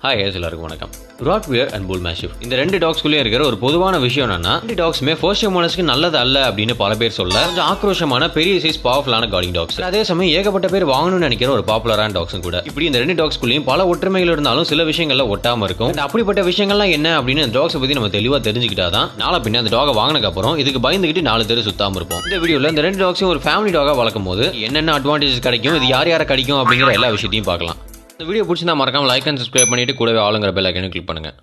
hi எஸ் எல்லாருக்கும் வணக்கம் rottweiler and bullmastiff இந்த ரெண்டு டாக்ஸ்குள்ளே இருக்கிற ஒரு பொதுவான விஷயம் என்னன்னா ரெண்டு டாக்ஸுமே ஃபர்ஸ்ட் ஓனர்ஸ்க்கு நல்லது அல்ல அப்படின்னு பல பேர் சொல்ல கொஞ்சம் ஆக்ரோஷமான பெரிய சைஸ் பவர்ஃபுல்லான கார்டிங் டாக்ஸ் அதே சமயம் ஏகப்பட்ட பேர் வாங்கணும்னு நினைக்கிற ஒரு பாப்புலரான டாக்ஸும் கூட இப்படி இந்த ரெண்டு டாக்ஸ்குள்ளேயும் பல ஒற்றுமைகள் இருந்தாலும் சில விஷயங்கள்ல ஒட்டாம இருக்கும் And அப்படிப்பட்ட விஷயங்கள்லாம் என்ன அப்படின்னு அந்த டாக்ஸை பத்தி நம்ம தெளிவா தெரிஞ்சுக்கிட்டாதான் நாளை பின்ன அந்த டாகை வாங்கினதுக்கு அப்புறம் இதுக்கு பயந்துகிட்டு நாலு பேர் சுத்தாம இருப்போம் இந்த வீடியோல இந்த ரெண்டு டாக்ஸையும் ஒரு ஃபேமிலி டாகா வளர்க்கும் போது என்னென்ன அட்வான்டேஜஸ் கிடைக்கும் இது யார் யாரை கிடைக்கும் அப்படிங்கிற எல்லா விஷயத்தையும் பார்க்கலாம் இந்த வீடியோ பிடிச்சிருந்தா மறக்காம லைக் அண்ட் சப்ஸ்கிரைப் பண்ணிட்டு கூடவே ஆளுங்கிற பெல் ஐக்கனையும் கிளிக் பண்ணுங்க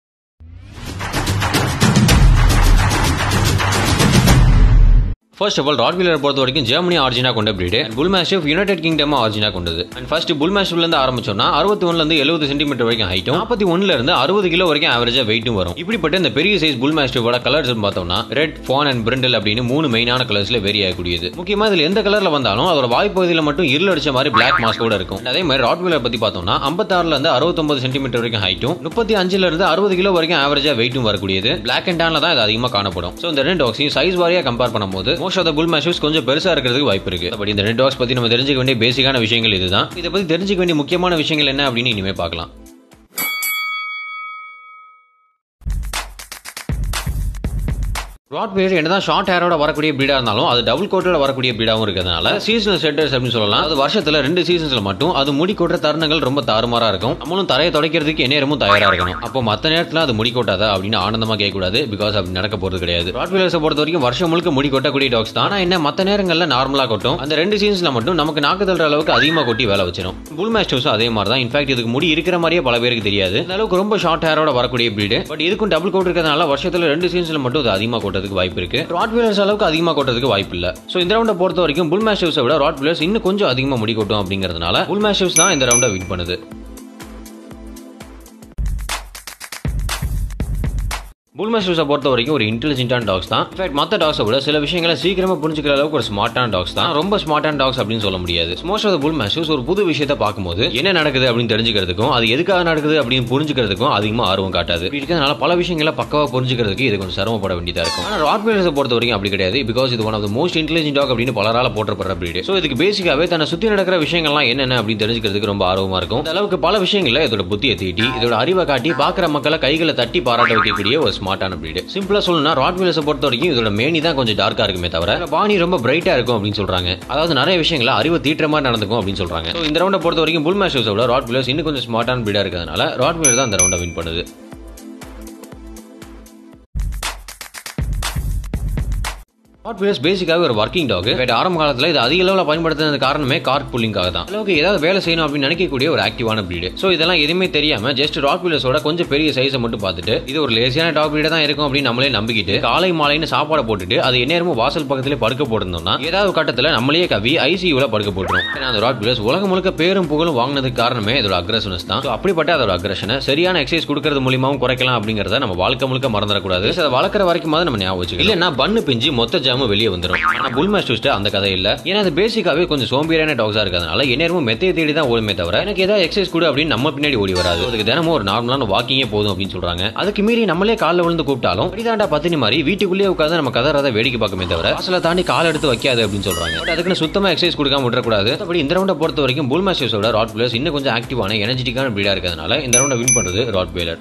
ஃபர்ஸ்ட் ஆஃப் ஆல் ராட்வீலர் பொறுத்த வரைக்கும் ஜெர்மனி ஆர்ஜினா கொண்ட breed bullmastiff United Kingdom ஆர்ஜினா கொண்டது அண்ட் ஃபர்ஸ்ட் புல் மேஷிப்ல இருந்து ஆரம்பிச்சோம்னா அறுபத்தி ஒன்ல இருந்து எழுபது சென்டிமீட்டர் வரைக்கும் ஹைட்டும் நாற்பத்தி ஒன்ல இருந்து அறுபது கிலோ வரைக்கும் ஆவரேஜா வெயிட்டும் வரும் இப்படிப்பட்ட இந்த பெரிய சைஸ் புல் மேஷிப்போட கலர்ஸ் பார்த்தோம்னா ரெட் ஃபான் அண்ட் பிரிண்டல் அப்படின்னு மூணு மெயினான கலர்ஸ்ல வேரி ஆகக்கூடியது முக்கியமா இதுல எந்த கலர்ல வந்தாலும் அதோட வாய்ப்பகுதியில் மட்டும் இருள் அடிச்ச மாதிரி பிளாக் மாஸ்கோட இருக்கும் அதே மாதிரி ராட்வீலர் பத்தி பார்த்தோம்னா ஐம்பத்தாறுல இருந்து அறுபத்தொன்பது சென்டிமீட்டர் வரைக்கும் ஹைட்டும் முப்பத்தி அஞ்சுல இருந்து அறுபது கிலோ வரைக்கும் ஆவரேஜா வெயிட்டும் வரக்கூடியது பிளாக் அண்ட் டான்ல தான் இது அதிகமாக காணப்படும் ஸோ இந்த ரெண்டு டாக்ஸையும் சைஸ் வாரியா கம்பேர் பண்ணும்போது most of the bullmastiffs கொஞ்சம் பெருசா இருக்கிறதுக்கு வாய்ப்பு இருக்கு பட் இந்த ரெண்டு டாக்ஸ் பத்தி நம்ம தெரிஞ்சுக்க வேண்டிய பேசிக்கான விஷயங்கள் இதுதான் இதை பத்தி தெரிஞ்சுக்க வேண்டிய முக்கியமான விஷயங்கள் என்ன அப்படின்னு இனிமே பார்க்கலாம் ராட் பேர் என்னதான் ஷார்ட் ஹேரோட வரக்கூடிய பிரீடா இருந்தாலும் அது டபுள் கோட்டோட வரக்கூடிய பிரீடாவும் இருக்கிறதுனால சீசனல் செட்டர்ஸ் அப்படின்னு சொல்லலாம் அது வருஷத்துல ரெண்டு சீசன்ஸ்ல மட்டும் அது முடி கொட்டுற தருணங்கள் ரொம்ப தாறுமாறா இருக்கும் நம்மளும் தரையை துடைக்கிறதுக்கு எந்நேரமும் தயாரா இருக்கணும் அப்போ மத்த நேரத்துல அது முடி கொட்டாதா அப்படின்னு ஆனந்தமா கேட்கக்கூடாது பிகாஸ் அப்படி நடக்க போறது கிடையாது ராட் வீலர்ஸை பொறுத்த வரைக்கும் வருஷம் முழுக்க முடி கொட்டக்கூடிய டாக்ஸ் தான் ஆனா என்ன மத்த நேரங்கள்ல நார்மலா கொட்டும் அந்த ரெண்டு சீசன்ஸ்ல மட்டும் நமக்கு நாக்கு தள்ளுற அளவுக்கு அதிகமா கொட்டி வேலை வச்சிடும் புல் மேஸ்டோஸும் அதே மாதிரி தான் இன்ஃபேக்ட் இதுக்கு முடி இருக்கிற மாதிரியே பல பேருக்கு தெரியாது இந்த அளவுக்கு ரொம்ப ஷார்ட் ஹேரோட வரக்கூடிய பிரீடு பட் இதுக்கும் டபுள் கோட் இருக்கிறதுனால வருஷத்துல ரெண்டு சீசன்ஸ்ல மட்டும் அது அதிகமா கொட்டதுக்கு வாய்ப்பு இருக்கு ராட் வீலர்ஸ் அளவுக்கு அதிகமாக கொட்டதுக்கு வாய்ப்பு இல்ல ஸோ இந்த ரவுண்டை பொறுத்த வரைக்கும் புல் மேஷிவ்ஸை விட ராட் வீலர்ஸ் இன்னும் கொஞ்சம் அதிகமாக முடி கொட்டும் அப்படிங்கிறதுனால புல் மேஷிவ்ஸ் தான் இந்த ரவுண்டை வின் பண்ணுது புல் மேஸ்டர்ஸை பொறுத்த வரைக்கும் ஒரு இன்டெலிஜென்ட்டான டாக்ஸ் தான் இன்ஃபேக்ட் மற்ற டாக்ஸை விட சில விஷயங்களை சீக்கிரமா புரிஞ்சுக்கிற அளவுக்கு ஒரு ஸ்மார்ட்டான டாக்ஸ் தான் ரொம்ப ஸ்மார்ட்டான டாக்ஸ் அப்படின்னு சொல்ல முடியாது மோஸ்ட் ஆஃப் புல் மேஸ்டர்ஸ் ஒரு புது விஷயத்தை பார்க்கும்போது என்ன நடக்குது அப்படின்னு தெரிஞ்சுக்கிறதுக்கும் அது எதுக்காக நடக்குது அப்படின்னு புரிஞ்சுக்கிறதுக்கும் அதிகமாக ஆர்வம் காட்டாது இப்படி இருக்கிறதுனால பல விஷயங்களை பக்கவா புரிஞ்சுக்கிறதுக்கு இது கொஞ்சம் சிரமப்பட வேண்டியதா இருக்கும் ஆனால் ராட் வீலர்ஸை பொறுத்த வரைக்கும் அப்படி கிடையாது பிகாஸ் இது one of the most intelligent dog அப்படின்னு பலரால போற்றப்படுற பிரீடு ஸோ இதுக்கு பேசிக்காவே தன்னை சுற்றி நடக்கிற விஷயங்கள்லாம் என்னென்ன அப்படின்னு தெரிஞ்சுக்கிறதுக்கு ரொம்ப ஆர்வமா இருக்கும் இந்த அளவுக்கு பல விஷயங்களை இதோட புத்தியை தீட்டி இதோட அறிவை காட்டி பார்க்குற மக்களை கைகளை தட்டி பாராட்ட வைக்கக்கூடிய ஒரு ஸ்மார்ட்டான பிரீடு சிம்பிளா சொல்லணும்னா ராட் வீலர்ஸை பொறுத்த வரைக்கும் இதோட மேனி தான் கொஞ்சம் டார்க்கா இருக்குமே தவிர இதோட பாணி ரொம்ப பிரைட்டா இருக்கும் அப்படின்னு சொல்றாங்க அதாவது நிறைய விஷயங்களை அறிவு தீட்டுற மாதிரி நடந்துக்கும் அப்படின்னு சொல்றாங்க So, இந்த ரவுண்டை பொறுத்த வரைக்கும் புல் மேஷர்ஸை விட ராட் வீலர்ஸ் இன்னும் கொஞ்சம் ஸ்மார்ட்டான பிரீடா இருக்கிறதுனால ராட் வீலர் தான் இந்த ரவுண்டை வின் பண்ணுது ராட் வீலர்ஸ் பேசிக்காக ஒரு ஒர்க்கிங் டாக் பட் ஆரம்ப காலத்தில் இது அதிக அளவில் பயன்படுத்துறது காரணமே கார் புல்லிங்காக தான் அளவுக்கு ஏதாவது வேலை செய்யணும் அப்படின்னு நினைக்கக்கூடிய ஒரு ஆக்டிவான பிரீடு ஸோ இதெல்லாம் எதுவுமே தெரியாம ஜஸ்ட் ராட் வீலர்ஸோட கொஞ்சம் பெரிய சைஸை மட்டும் பார்த்துட்டு இது ஒரு லேசியான டாக் பிரீடாக தான் இருக்கும் அப்படின்னு நம்மளே நம்பிக்கிட்டு காலை மாலைன்னு சாப்பாடை போட்டுட்டு அது எந்நேரமும் வாசல் பக்கத்திலே படுக்க போட்டிருந்தோம்னா ஏதாவது ஒரு கட்டத்தில் நம்மளையே கவி ஐசியூவில் படுக்க போட்டுரும் ஏன்னா அந்த ராட் வீலர்ஸ் உலகம் முழுக்க பேரும் புகழும் வாங்கினதுக்கு காரணமே இதோட அக்ரஷனஸ் தான் So, அப்படிப்பட்ட அதோட அக்ரஷனை சரியான எக்ஸசைஸ் கொடுக்கறது மூலியமாவும் குறைக்கலாம் அப்படிங்கிறத நம்ம வாழ்க்கை முழுக்க மறந்துடக்கூடாது அதை வளர்க்குற வரைக்கும் நம்ம ஞாபகம் வச்சுக்கலாம் இல்லைன்னா பண்ணு பிஞ்சு மொத்த ஜாமு வெளியே வந்துடும் ஆனா புல் மாஸ்டர்ஸ்ட்டு அந்த கதை இல்ல ஏன்னா அது பேசிக்காவே கொஞ்சம் சோம்பேறியான டாக்ஸா இருக்கிறதுனால எந்நேரமும் மெத்தையை தேடி தான் ஓடுமே தவிர எனக்கு ஏதாவது எக்ஸசைஸ் கொடு அப்படின்னு நம்ம பின்னாடி ஓடி வராது அதுக்கு தினமும் ஒரு நார்மலான வாக்கிங்கே போதும் அப்படின்னு சொல்றாங்க அதுக்கு மீறி நம்மளே காலில் விழுந்து கூப்பிட்டாலும் இப்படிதாண்டா பத்தினி மாதிரி வீட்டுக்குள்ளேயே உட்காந்து நம்ம கதை ரதை வேடிக்கை பார்க்குமே தவிர வாசலை தாண்டி கால் எடுத்து வைக்காது அப்படின்னு சொல்றாங்க பட் அதுக்குன்னு சுத்தமா எக்ஸசைஸ் கொடுக்காம விடக்கூடாது அப்படி இந்த ரவுண்டை பொறுத்த வரைக்கும் புல் மாஸ்டர்ஸோட ராட் பிளேயர்ஸ் இன்னும் கொஞ்சம் ஆக்டிவான எனர்ஜெட்டிக்கான பிரீடா இருக்கிறதுனால இந்த ரவுண்டை வின் பண்றது rottweiler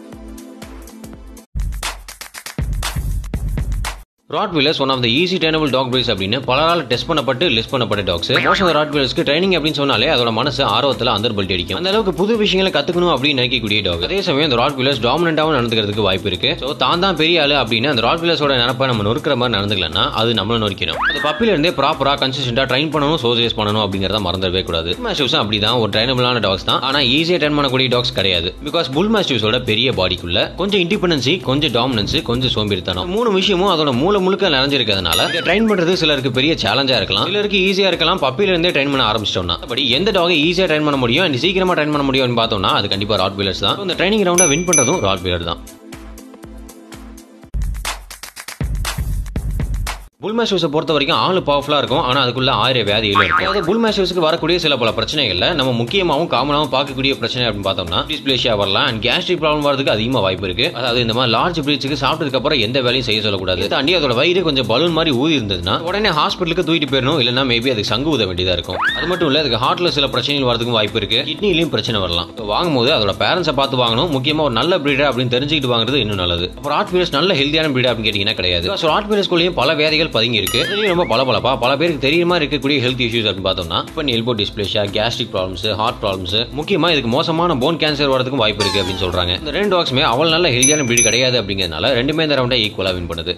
rottweilers one of the easy trainable dog breeds அப்படின்னு பலரால் டெஸ்ட் பண்ணப்பட்டு லிஸ்ட் பண்ணப்பட்ட டாக்ஸ் மோஸ்ட் ஆஃப் ராட் வீலர்ஸ்க்கு ட்ரைனிங் அப்படின்னு சொன்னாலே அதோட மனசு ஆர்வத்தில் அந்தர் பல்ட்டி அடிக்கும் அந்த அளவுக்கு புது விஷயங்களை கத்துக்கணும் அப்படின்னு நினைக்கக்கூடிய டாக் அதே சமயம் இந்த ராட் வீலர்ஸ் டாமினண்டாகவும் நடந்துக்கிறதுக்கு வாய்ப்பு இருக்கு ஸோ தான் தான் பெரிய ஆளு அப்படின்னு அந்த ராட் வீலர்ஸோட நினப்பை நம்ம நொறுக்கிற மாதிரி நடந்துக்கலன்னா அது நம்மள நொறுக்கணும் அது பப்பில இருந்தே ப்ராப்பரா கன்சிஸ்டன்டா ட்ரைன் பண்ணணும் சோசியஸ் பண்ணணும் அப்படிங்கிறத மறந்துடவே கூடாது மாஸ்டிவ்ஸும் அப்படி தான் ஒரு ட்ரைனபிளான டாக்ஸ் தான் ஆனா ஈஸியாக ட்ரைன் பண்ணக்கூடிய டாக்ஸ் கிடையாது பிகாஸ் புல் மாஸ்டிவ்ஸோட பெரிய பாடிக்குள்ள கொஞ்சம் இண்டிபெண்டன்சி கொஞ்சம் டாமினன்ஸ் கொஞ்சம் சோம்பேறித்தனம் மூணு விஷயமும் அதோட மூல முழுக்க நிறைஞ்சிருக்கிறதுனால இதை ட்ரைன் பண்றது சிலருக்கு பெரிய சேலஞ்சா இருக்கலாம் சிலருக்கு ஈஸியா இருக்கலாம் பப்பில இருந்தே ட்ரைன் பண்ண ஆரம்பிச்சிட்டோம்னா பட் எந்த டாகை ஈஸியா ட்ரைன் பண்ண முடியும் அண்ட் சீக்கிரமா ட்ரைன் பண்ண முடியும்னு பார்த்தோம்னா அது கண்டிப்பா ராட் வீலர்ஸ் தான் இந்த ட்ரைனிங் ரவுண்டை வின் பண்றதும் ராட் வீலர் தான் புல் புல் மேஷூஸை பொறுத்த வரைக்கும் ஆளு பவர்ஃபுல்லா இருக்கும் ஆனா அதுக்குள்ள ஆயிரம் வியாதிகள் இருக்கும் அதாவது புல் மேஷூஸ்க்கு வரக்கூடிய சில பல பிரச்சனைகள்ல நம்ம முக்கியமாகவும் காமனாகவும் பார்க்கக்கூடிய பிரச்சனை அப்படின்னு பார்த்தோம்னா டிஸ்பிளேஷியா வரலாம் அண்ட் கேஸ்ட்ரிக் ப்ராப்ளம் வரதுக்கு அதிகமாக வாய்ப்பு இருக்கு அதாவது இந்த மாதிரி லார்ஜ் பிரீச்சுக்கு சாப்பிட்டதுக்கு அப்புறம் எந்த வேலையும் செய்ய சொல்லக்கூடாது இதை தாண்டி அதோட வயிறு கொஞ்சம் பலூன் மாதிரி ஊதி இருந்ததுன்னா உடனே ஹாஸ்பிட்டலுக்கு தூக்கிட்டு போயிடணும் இல்லைன்னா மேபி அதுக்கு சங்கு ஊத வேண்டியதா இருக்கும் அது மட்டும் இல்ல அதுக்கு ஹார்ட்ல சில பிரச்சனைகள் வரதுக்கும் வாய்ப்பு இருக்கு கிட்னிலையும் பிரச்சனை வரலாம் So, வாங்கும்போது அதோட பேரண்ட்ஸை பார்த்து வாங்கணும் முக்கியமா ஒரு நல்ல பிரீடர் அப்படின்னு தெரிஞ்சுக்கிட்டு வாங்குறது இன்னும் நல்லது அப்புறம் ஆட் வீலர்ஸ் நல்ல ஹெல்த்தியான பிரீடர் அப்படின்னு கேட்டீங்கன்னா கிடையாது ஸோ ஆட் வீலர்ஸ்குள்ளேயும் பல வியாதிகள் பதுங்கி இருக்கு இதுலயும் ரொம்ப பல பலப்பா பல பேருக்கு தெரியுமா இருக்கக்கூடிய ஹெல்த் இஷ்யூஸ் அப்படின்னு பார்த்தோம்னா இப்போ elbow dysplasia gastric problems heart problems முக்கியமா இதுக்கு மோசமான போன் கேன்சர் வரதுக்கும் வாய்ப்பு இருக்கு அப்படின்னு சொல்றாங்க இந்த ரெண்டு டாக்ஸுமே அவள் நல்ல ஹெல்த்தியான பிரீடு கிடையாது அப்படிங்கிறதுனால ரெண்டுமே இந்த ரவுண்டை ஈக்குவலா வின் பண்ணுது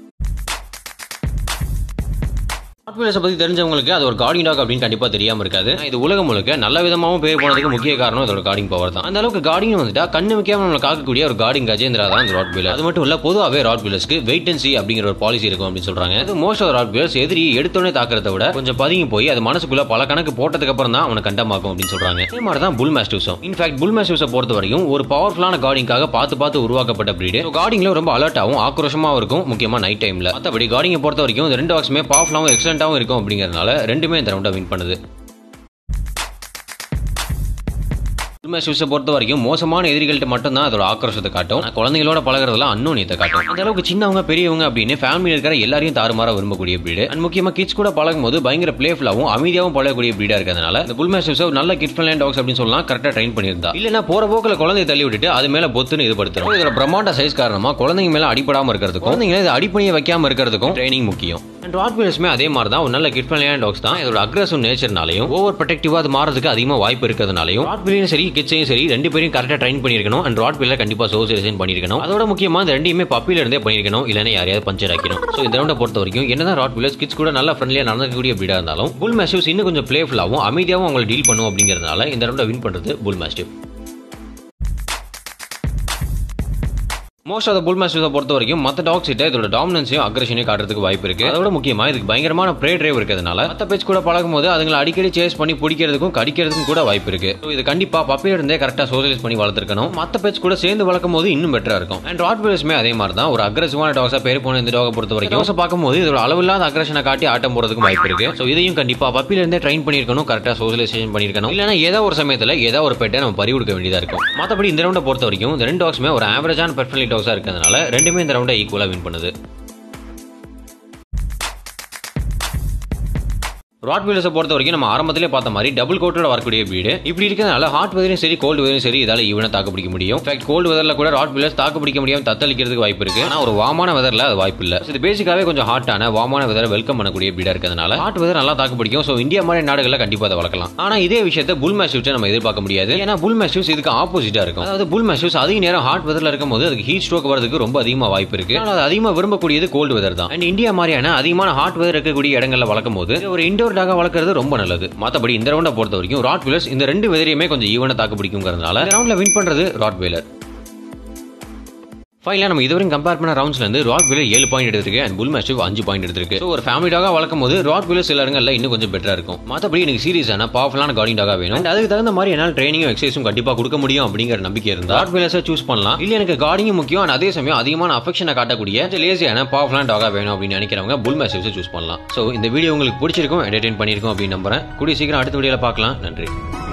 ஹாட்வீலர்ஸை பற்றி தெரிஞ்சவங்களுக்கு அது ஒரு கார்டிங் டாக் அப்படின்னு கண்டிப்பாக தெரியாமல் இருக்காது ஆனா, இது உலகம் முழுக்க நல்ல விதமாகவும் பேர் போனதுக்கு முக்கிய காரணம் அதோட கார்டிங் பவர் தான் அந்த அளவுக்கு கார்டிங் வந்துட்டா கண்ணு வைக்காம நம்மளை காக்கக்கூடிய ஒரு கார்டிங் கஜேந்திரா தான் இந்த ராட் வீலர் அது மட்டும் இல்ல பொதுவாகவே ராட் வீலர்ஸ்க்கு வெயிட் அண்ட் சி அப்படிங்கிற ஒரு பாலிசி இருக்கும் அப்படின்னு சொல்றாங்க அது மோஸ்ட் ஆஃப் ராட் வீலர்ஸ் எதிரி எடுத்தோடனே தாக்குறத விட கொஞ்சம் பதுங்கி போய் அது மனசுக்குள்ள பல கணக்கு போட்டதுக்கு அப்புறம் தான் அவனை கண்டமாக்கும் அப்படின்னு சொல்றாங்க அதே மாதிரி தான் புல் மேஸ்டிவ்ஸும் இன்ஃபேக்ட் புல் மேஸ்டிவ்ஸை பொறுத்த வரைக்கும் ஒரு பவர்ஃபுல்லான கார்டிங்காக பார்த்து பார்த்து உருவாக்கப்பட்ட பிரீடு கார்டிங்ல ரொம்ப அலர்ட்டாகவும் ஆக்ரோஷமாகவும் இருக்கும் முக்கியமா நைட் டைம்ல மற்றபடி கார்டிங்கை பொறுத்த வரைக்கும் இந்த ரெண்டு டாக்ஸுமே பவர்ஃபுல்லாகவும் எக்ஸலண்டாகவும் இருக்கும் அப்படிங்கிறதுனால ரெண்டுமே இந்த ரவுண்டை வின் பண்ணுது ஷூஸை பொறுத்த வரைக்கும் மோசமான எதிரிகள்ட்ட மட்டும் தான் அதோட ஆக்ரோஷத்தை காட்டும் ஆனா குழந்தைகளோட பழகிறதுலாம் அன்னோனியத்தை காட்டும் அந்த அளவுக்கு சின்னவங்க பெரியவங்க அப்படின்னு ஃபேமிலியில் இருக்கிற எல்லாரையும் தாறுமாற விரும்பக்கூடிய பிரீடு அண்ட் முக்கியமா கிட்ஸ் கூட பழகும் போது பயங்கர பிளேஃபுல்லாகவும் அமைதியாகவும் பழகக்கூடிய பிரீடா இருக்கிறதுனால இந்த புல் மேஷூஸை நல்ல கிட் ஃப்ரெண்ட்லைன் டாக்ஸ் அப்படின்னு சொல்லலாம் கரெக்டாக ட்ரெயின் பண்ணியிருந்தா இல்லைன்னா போற போக்கில் குழந்தைய தள்ளி விட்டுட்டு அது மேல பொத்துன்னு இது படுத்துரும் இதோட பிரம்மாண்ட சைஸ் காரணமா குழந்தைங்க மேல அடிப்படாம இருக்கிறதுக்கும் குழந்தைங்களை இது அடிப்பணியை வைக்காம இருக்கிறதுக்கும் ட்ரைனிங் முக்கியம் அண்ட் ராட் வீலர்ஸ்மே அதே மாதிரி தான் ஒரு நல்ல கிட் ஃப்ரெண்ட்லியான டாக்ஸ் தான் இதோட அக்ரஸிவ் நேச்சர்னாலையும் ஓவர் ப்ரொடெக்டிவா அது மாறதுக்கு அதிகமாக வாய்ப்பு இருக்கிறதுனாலையும் ராட் வீலையும் சரி கிட்ஸையும் சரி ரெண்டு பேரையும் கரெக்டாக ட்ரைன் பண்ணியிருக்கணும் அண்ட் ராட் வீலர் கண்டிப்பாக சோசியலைசேஷன் பண்ணியிருக்கணும் அதோட முக்கியமா இந்த ரெண்டையுமே பப்பில இருந்தே பண்ணியிருக்கணும் இல்லைன்னா யாரையாவது பஞ்சர் ஆக்கணும் ஸோ இந்த ரவுண்டை பொறுத்த வரைக்கும் என்னதான் ராட் வீலர்ஸ் கிட்ஸ் கூட நல்ல ஃப்ரெண்ட்லியாக நடக்கக்கூடிய பிரீடா இருந்தாலும் புல் மேஸ்டிவ்ஸ் இன்னும் கொஞ்சம் பிளேஃபுல்லாகவும் அமைதியாகவும் அவங்களை டீல் பண்ணும் அப்படிங்கிறதுனால இந்த ரவுண்டை வின் பண்ணுறது புல் மேஸ்டிவ் மோஸ்ட் ஆஃப் புல் மேஸ்டர்ஸை பொறுத்த வரைக்கும் மற்ற டாக்ஸ் கிட்ட இதோட டாமினன்ஸையும் அக்ரஷனையும் காட்டுறதுக்கு வாய்ப்பு இருக்கு அதோட முக்கியமா இதுக்கு பயங்கரமான ப்ரே டிரைவ் இருக்கிறதுனால மற்ற பேச்சு கூட பழகும் போது அதுங்களை அடிக்கடி சேஸ் பண்ணி பிடிக்கிறதுக்கும் கடிக்கிறதுக்கும் கூட வாய்ப்பு இருக்கு ஸோ இது கண்டிப்பா பப்பில இருந்தே கரெக்டாக சோசியலைஸ் பண்ணி வளர்த்துருக்கணும் மற்ற பேச்சு கூட சேர்ந்து வளர்க்கும் போது இன்னும் பெட்டரா இருக்கும் அண்ட் ராட் வீலர்ஸ்மே அதே மாதிரி தான் ஒரு அக்ரஸிவான டாக்ஸா பேர் போன இந்த டாகை பொறுத்த வரைக்கும் டாக்ஸை பார்க்கும்போது இதோட அளவில்லாத அக்ரஷனை காட்டி ஆட்டம் போறதுக்கும் வாய்ப்பு இருக்கு ஸோ இதையும் கண்டிப்பா பப்பில இருந்தே ட்ரைன் பண்ணியிருக்கணும் கரெக்டாக சோசியலைசேஷன் பண்ணியிருக்கணும் இல்லைன்னா ஏதோ ஒரு சமயத்தில் ஏதோ ஒரு பெட்டை நம்ம பறி கொடுக்க வேண்டியதா இருக்கும் மற்றபடி இந்த ரவுண்டை பொறுத்த வரைக்கும் இந்த ரெண்டு டாக்ஸுமே ஒரு ஆவரேஜான பெர்ஃபெக்ட்லி டாக்ஸா இருக்கிறதுனால ரெண்டுமே இந்த ரவுண்டை ஈக்குவலாக வின் பண்ணுது ராட் வீலர்ஸை பொறுத்த வரைக்கும் நம்ம ஆரம்பத்திலே பார்த்த மாதிரி டபுள் கோட்டோட வரக்கூடிய வீடு இப்படி இருக்கிறதுனால ஹாட் வெதரும் சரி கோல்டு வெதரும் சரி இதால ஈவனா தாக்கு பிடிக்க முடியும் ஃபேக்ட் கோல்டு வெதர்ல கூட ராட் வீலர்ஸ் தாக்கு பிடிக்க முடியாம தத்தளிக்கிறதுக்கு வாய்ப்பு இருக்கு ஆனா ஒரு வாமான வெதர்ல அது வாய்ப்பு இல்ல இது பேசிக்காவே கொஞ்சம் ஹாட்டான வாமான வெதரை வெல்கம் பண்ணக்கூடிய பீடா இருக்கிறதுனால ஹாட் வெதர் நல்லா தாக்கு பிடிக்கும் ஸோ இந்தியா மாதிரி நாடுகளில் கண்டிப்பா அதை வளர்க்கலாம் ஆனா இதே விஷயத்தை புல் மேஷூஸை நம்ம எதிர்பார்க்க முடியாது ஏன்னா புல் மேஷூஸ் இதுக்கு ஆப்போசிட்டா இருக்கும் அதாவது புல் மேஷூஸ் அதிக நேரம் ஹாட் வெதர்ல இருக்கும் போது அதுக்கு ஹீட் ஸ்ட்ரோக் வரதுக்கு ரொம்ப அதிகமாக வாய்ப்பு இருக்கு ஆனா அது அதிகமாக விரும்பக்கூடியது கோல்டு வெதர் தான் அண்ட் இந்தியா மாதிரியான அதிகமான ஹாட் வெதர் இருக்கக்கூடிய இடங்கள்ல வளர்க்கும் போது ஒரு இண்டோர் டாக வளர்க்கறது ரொம்ப நல்லது மற்றபடி இந்த ரவுண்டை பொறுத்த வரைக்கும் ராட் வீலர்ஸ் இந்த ரெண்டு வெதரையுமே கொஞ்சம் ஈவனா தாக்கு பிடிக்குங்கிறதுனால இந்த ரவுண்ட்ல வின் பண்றது ராட் வீலர் ஃபைனலாக நம்ம இதுவரையும் கம்பேர் பண்ண ரவுண்ட்ஸ்ல இருந்து ராட் வீலர் ஏழு பாயிண்ட் எடுத்திருக்கு அண்ட் புல் மேஸ்டிவ் அஞ்சு பாயிண்ட் எடுத்திருக்கு ஸோ ஒரு ஃபேமிலி டாக வளர்க்கும் போது ராட் வீலர் சில இடங்கள்ல இன்னும் கொஞ்சம் பெட்டரா இருக்கும் மற்றபடி எனக்கு சீரியஸான பவர்ஃபுல்லான கார்டிங் டாக வேணும் and அதுக்கு தகுந்த மாதிரி என்னால் ட்ரைனிங்கும் எக்ஸசைஸும் கண்டிப்பாக கொடுக்க முடியும் அப்படிங்கிற நம்பிக்கை இருந்தால் ராட் வீலர்ஸை சூஸ் பண்ணலாம் இல்லை எனக்கு கார்டிங்கும் முக்கியம் and அதே சமயம் அதிகமான அஃபெக்ஷனை காட்டக்கூடிய லேசியான பவர்ஃபுல்லான டாக வேணும் அப்படின்னு நினைக்கிறவங்க புல் மேஸ்டிவ்ஸை சூஸ் பண்ணலாம் ஸோ இந்த வீடியோ உங்களுக்கு பிடிச்சிருக்கும் என்டர்டைன் பண்ணியிருக்கோம் அப்படின்னு நம்புறேன் கூடிய சீக்கிரம் அடுத்த வீடியோவில் பார்க்கலாம் நன்றி